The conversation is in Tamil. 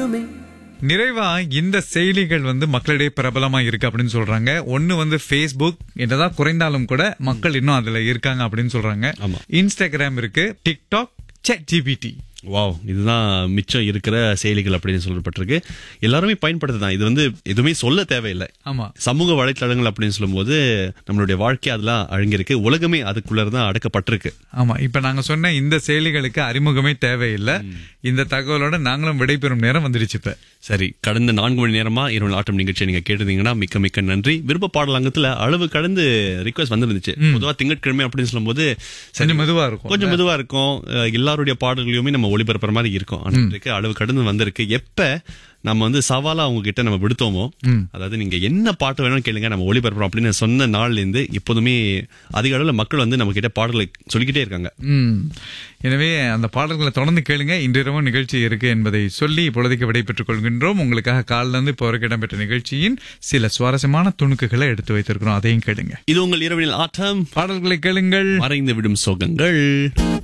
வேண்டுமே நிறைவா இந்த செயலிகள் வந்து மக்களிடையே பிரபலமா இருக்கு அப்படின்னு சொல்றாங்க ஒன்னு வந்து Facebook என்னதான் குறைந்தாலும் கூட மக்கள் இன்னும் அதுல இருக்காங்க அப்படின்னு சொல்றாங்க ஆமா. இன்ஸ்டாகிராம் இருக்கு டிக்டாக் சேட் ஜிபிடி வாவ் இதுதான் மிச்சம் இருக்கிற செயலிகள் அப்படின்னு சொல்லப்பட்டிருக்கு எல்லாருமே பயன்படுத்துதான் இது வந்து எதுவுமே சொல்ல தேவையில்லை ஆமா சமூக வலைத்தளங்கள் அப்படின்னு சொல்லும்போது நம்மளுடைய வாழ்க்கை அதெல்லாம் அழங்கிருக்கு உலகமே அதுக்குள்ள தான் அடக்கப்பட்டிருக்கு ஆமா இப்ப நாங்க சொன்ன இந்த செயலிகளுக்கு அறிமுகமே தேவையில்லை இந்த தகவலோட நாங்களும் விடைபெறும் நேரம் வந்துருச்சு இப்ப சரி கடந்த நான்கு மணி நேரமா இரவு ஆட்டம் நிகழ்ச்சியை நீங்க கேட்டிருந்தீங்கன்னா மிக்க மிக்க நன்றி விருப்ப பாடலங்கத்துல அளவு கடந்து ரிக்வஸ்ட் வந்திருந்துச்சு பொதுவா திங்கட்கிழமை அப்படின்னு சொல்லும்போது சரி, கொஞ்சம் மெதுவா இருக்கும் கொஞ்சம் மெதுவா இருக்கும் அஹ் எல்லாருடைய பாடல்களையுமே நம்ம ஒளிபரப்புற மாதிரி இருக்கும் ஆனா இன்றைக்கு அளவு கடந்து வந்திருக்கு எப்ப நம்ம வந்து சவாலா அவங்க கிட்ட நம்ம விடுத்தோமோ அதாவது நீங்க என்ன பாட்டு வேணும்னு கேளுங்க நம்ம ஒளிபரப்புறோம் அப்படின்னு சொன்ன நாள்ல இருந்து எப்போதுமே அதிக அளவுல மக்கள் வந்து நம்ம கிட்ட பாடலை சொல்லிக்கிட்டே இருக்காங்க ம். எனவே அந்த பாடல்களை தொடர்ந்து கேளுங்க இன்றிரவும் நிகழ்ச்சி இருக்கு என்பதை சொல்லி இப்பொழுதைக்கு விடைபெற்றுக் கொள்கின்றோம் உங்களுக்காக காலில் இருந்து இப்போ வரைக்கும் இடம்பெற்ற நிகழ்ச்சியின் சில சுவாரஸ்யமான துணுக்குகளை எடுத்து வைத்திருக்கிறோம் அதையும் கேளுங்க இது உங்கள் இரவினில் ஆட்டம் பாடல்களை கேளுங்கள் மறைந்து விடும் சோகங்கள்